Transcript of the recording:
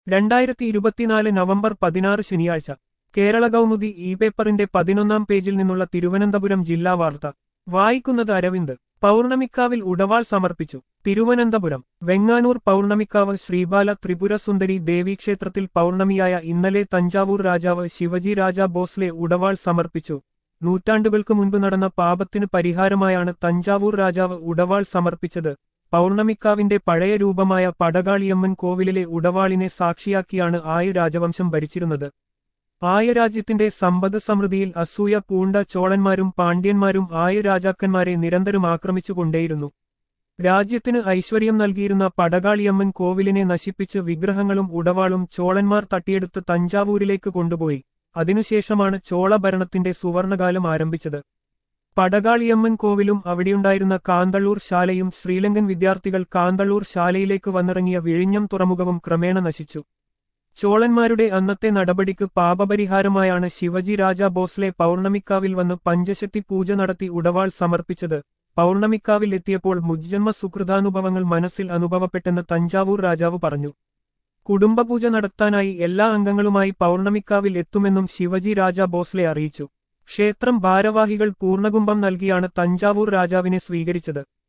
രണ്ടായിരത്തി ഇരുപത്തിനാല് നവംബർ പതിനാറ് ശനിയാഴ്ച കേരള കൗമുദി ഇ പേപ്പറിന്റെ പതിനൊന്നാം പേജിൽ നിന്നുള്ള തിരുവനന്തപുരം ജില്ലാ വാർത്ത വായിക്കുന്നത് അരവിന്ദ് പൗർണമിക്കാവിൽ ഉടവാൾ സമർപ്പിച്ചു തിരുവനന്തപുരം വെങ്ങാനൂർ പൗർണമിക്കാവ് ശ്രീബാല ത്രിപുര സുന്ദരി ദേവീക്ഷേത്രത്തിൽ പൗർണമിയായ ഇന്നലെ തഞ്ചാവൂർ രാജാവ് ശിവജി രാജ ബോസ്ലെ ഉടവാൾ സമർപ്പിച്ചു നൂറ്റാണ്ടുകൾക്ക് മുൻപ് നടന്ന പാപത്തിന് പരിഹാരമായാണ് തഞ്ചാവൂർ രാജാവ് ഉടവാൾ സമർപ്പിച്ചത് പൗർണമിക്കാവിന്റെ പഴയ രൂപമായ പടകാളിയമ്മൻ കോവിലിലെ ഉടവാളിനെ സാക്ഷിയാക്കിയാണ് ആയ രാജവംശം ഭരിച്ചിരുന്നത് ആയ രാജ്യത്തിന്റെ സമ്പദ് സമൃദ്ധിയിൽ അസൂയ പൂണ്ട ചോളന്മാരും പാണ്ഡ്യന്മാരും ആയ രാജാക്കന്മാരെ നിരന്തരം ആക്രമിച്ചുകൊണ്ടേയിരുന്നു രാജ്യത്തിന് ഐശ്വര്യം നൽകിയിരുന്ന പടകാളിയമ്മൻ കോവിലിനെ നശിപ്പിച്ച് വിഗ്രഹങ്ങളും ഉടവാളും ചോളന്മാർ തട്ടിയെടുത്ത് തഞ്ചാവൂരിലേക്ക് കൊണ്ടുപോയി അതിനുശേഷമാണ് ചോള ഭരണത്തിന്റെ സുവർണകാലം ആരംഭിച്ചത് പടകാളിയമ്മൻ കോവിലും അവിടെയുണ്ടായിരുന്ന കാന്തള്ളൂർ ശാലയും ശ്രീലങ്കൻ വിദ്യാർത്ഥികൾ കാന്തള്ളൂർ ശാലയിലേക്ക് വന്നിറങ്ങിയ വിഴിഞ്ഞം തുറമുഖവും ക്രമേണ നശിച്ചു ചോളന്മാരുടെ അന്നത്തെ നടപടിക്ക് പാപപരിഹാരമായാണ് ശിവജി രാജ ബോസ്ലെ പൗർണമിക്കാവിൽ വന്ന് പഞ്ചശക്തി പൂജ നടത്തി ഉടവാൾ സമർപ്പിച്ചത് പൗർണമിക്കാവിൽ എത്തിയപ്പോൾ മുജ്ജന്മ സുഹൃതാനുഭവങ്ങൾ മനസ്സിൽ അനുഭവപ്പെട്ടെന്ന് തഞ്ചാവൂർ രാജാവ് പറഞ്ഞു കുടുംബപൂജ നടത്താനായി എല്ലാ അംഗങ്ങളുമായി പൗർണമിക്കാവിൽ എത്തുമെന്നും ശിവജി രാജ ബോസ്ലെ അറിയിച്ചു ക്ഷേത്രം ഭാരവാഹികൾ പൂർണ്ണകുംഭം നൽകിയാണ് തഞ്ചാവൂർ രാജാവിനെ സ്വീകരിച്ചത്